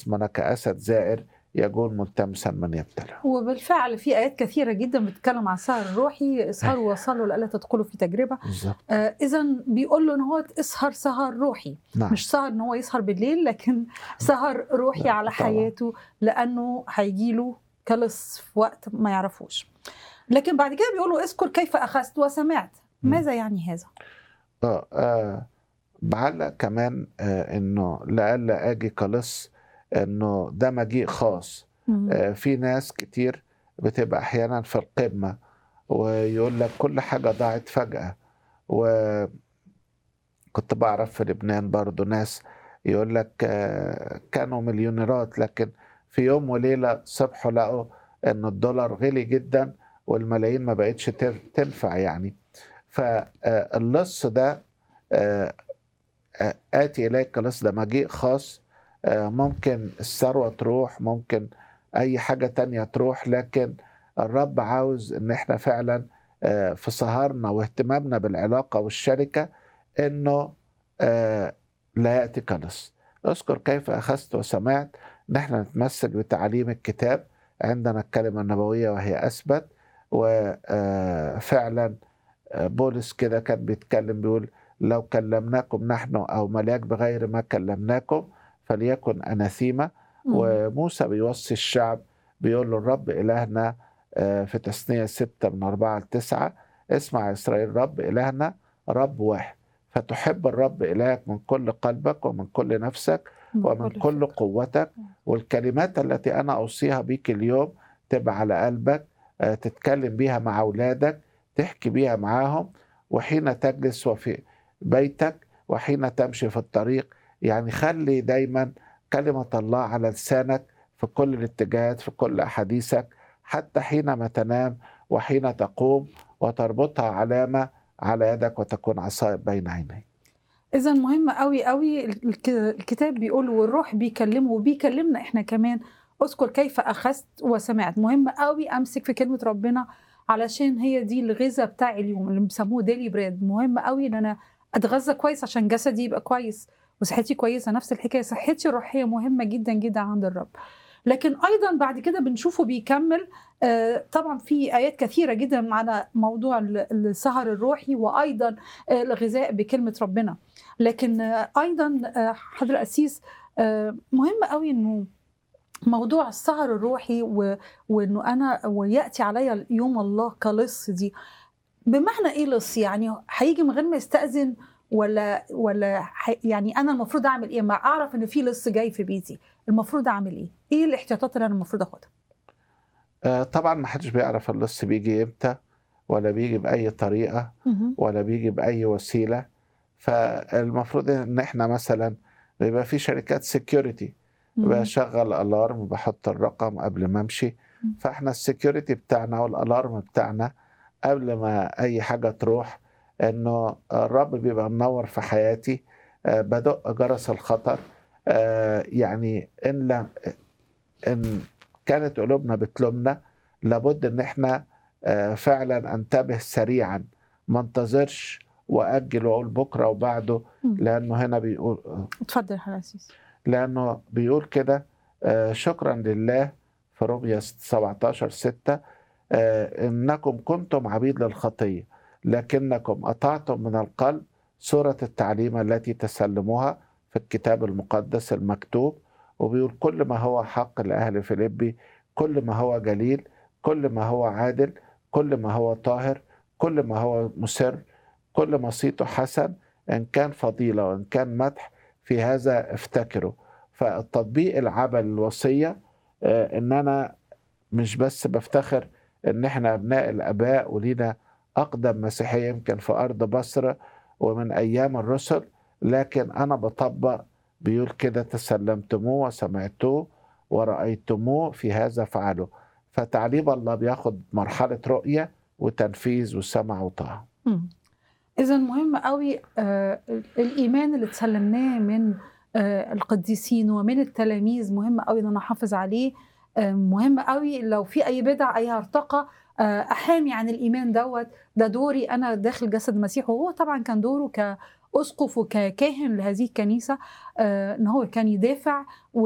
خصمنا كأسد زائر يجول ملتمسا من يبتلع وبالفعل في ايات كثيره جدا بتتكلم عن السهر الروحي اسهروا وصلوا لألا تدخلوا في تجربه بالظبط آه اذا بيقول له ان هو اسهر سهر روحي نعم مش سهر ان هو يسهر بالليل لكن سهر روحي لا، على طبعاً. حياته لانه هيجيله كلص في وقت ما يعرفوش لكن بعد كده بيقول له اذكر كيف اخذت وسمعت مم. ماذا يعني هذا آه آه بعلق كمان آه انه لألا اجي كلص انه ده مجيء خاص مم. آه في ناس كتير بتبقى احيانا في القمة ويقول لك كل حاجة ضاعت فجأة وكنت بعرف في لبنان برضو ناس يقول لك آه كانوا مليونيرات لكن في يوم وليلة صبحوا لقوا ان الدولار غلي جدا والملايين ما بقتش تر- تنفع يعني فاللص ده آه، آه، آتي إليك اللص ده مجيء خاص آه، ممكن الثروة تروح ممكن أي حاجة تانية تروح لكن الرب عاوز إن إحنا فعلا آه، في سهرنا واهتمامنا بالعلاقة والشركة إنه آه، لا يأتي كلص اذكر كيف أخذت وسمعت إن إحنا نتمسك بتعاليم الكتاب عندنا الكلمة النبوية وهي أثبت وفعلا بولس كده كان بيتكلم بيقول لو كلمناكم نحن أو ملاك بغير ما كلمناكم فليكن أناثيما مم. وموسى بيوصي الشعب بيقول له الرب إلهنا آه، في تثنية ستة من أربعة لتسعة اسمع يا إسرائيل رب إلهنا رب واحد فتحب الرب إلهك من كل قلبك ومن كل نفسك ومن كل قوتك والكلمات التي أنا أوصيها بيك اليوم تبقى على قلبك آه، تتكلم بيها مع أولادك تحكي بيها معاهم وحين تجلس وفي بيتك وحين تمشي في الطريق يعني خلي دايما كلمة الله على لسانك في كل الاتجاهات في كل أحاديثك حتى حينما تنام وحين تقوم وتربطها علامة على يدك وتكون عصائب بين عينيك اذا مهم قوي قوي الك- الكتاب بيقول والروح بيكلمه وبيكلمنا احنا كمان اذكر كيف اخذت وسمعت مهم قوي امسك في كلمه ربنا علشان هي دي الغذاء بتاع اليوم اللي بيسموه ديلي بريد مهم قوي ان انا اتغذى كويس عشان جسدي يبقى كويس وصحتي كويسه نفس الحكايه صحتي الروحيه مهمه جدا جدا عند الرب لكن ايضا بعد كده بنشوفه بيكمل آه، طبعا في ايات كثيره جدا على موضوع ال- السهر الروحي وايضا آه، الغذاء بكلمه ربنا لكن آه، ايضا آه، حضر القسيس آه، مهم قوي انه موضوع السهر الروحي و... وانه انا وياتي عليا يوم الله كلص دي بمعنى ايه لص يعني هيجي من غير ما يستاذن ولا ولا ح... يعني انا المفروض اعمل ايه ما اعرف ان في لص جاي في بيتي المفروض اعمل ايه ايه الاحتياطات اللي انا المفروض اخدها آه، طبعا ما حدش بيعرف اللص بيجي امتى ولا بيجي بأي طريقة مهم. ولا بيجي بأي وسيلة فالمفروض ان احنا مثلا بيبقى في شركات سكيورتي مهم. بشغل الارم بحط الرقم قبل ما امشي مم. فاحنا السكيورتي بتاعنا والالارم بتاعنا قبل ما اي حاجه تروح انه الرب بيبقى منور في حياتي آه، بدق جرس الخطر آه، يعني ان لم ان كانت قلوبنا بتلومنا لابد ان احنا آه، فعلا انتبه سريعا ما انتظرش واجل واقول بكره وبعده مم. لانه هنا بيقول اتفضل يا حضرتك القسيس لأنه بيقول كده آه، شكرا لله في رمية 17 6 إنكم كنتم عبيد للخطية لكنكم أطعتم من القلب صورة التعليم التي تسلموها في الكتاب المقدس المكتوب وبيقول كل ما هو حق لأهل فيليبي كل ما هو جليل كل ما هو عادل كل ما هو طاهر كل ما هو مسر كل ما صيته حسن إن كان فضيلة وإن كان مدح في هذا افتكروا فالتطبيق العمل الوصية آه، ان انا مش بس بفتخر ان احنا ابناء الاباء ولينا اقدم مسيحية يمكن في ارض مصر ومن ايام الرسل لكن انا بطبق بيقول كده تسلمتموه وسمعتوه ورأيتموه في هذا فعلوا فتعليم الله بياخد مرحلة رؤية وتنفيذ وسمع وطاعة اذا مهم قوي آه، الايمان اللي اتسلمناه من آه، القديسين ومن التلاميذ مهم قوي ان انا احافظ عليه آه، مهم قوي لو في اي بدع اي هرطقه آه، احامي عن الايمان دوت ده دوري انا داخل جسد المسيح وهو طبعا كان دوره كاسقف وككاهن لهذه الكنيسه آه، ان هو كان يدافع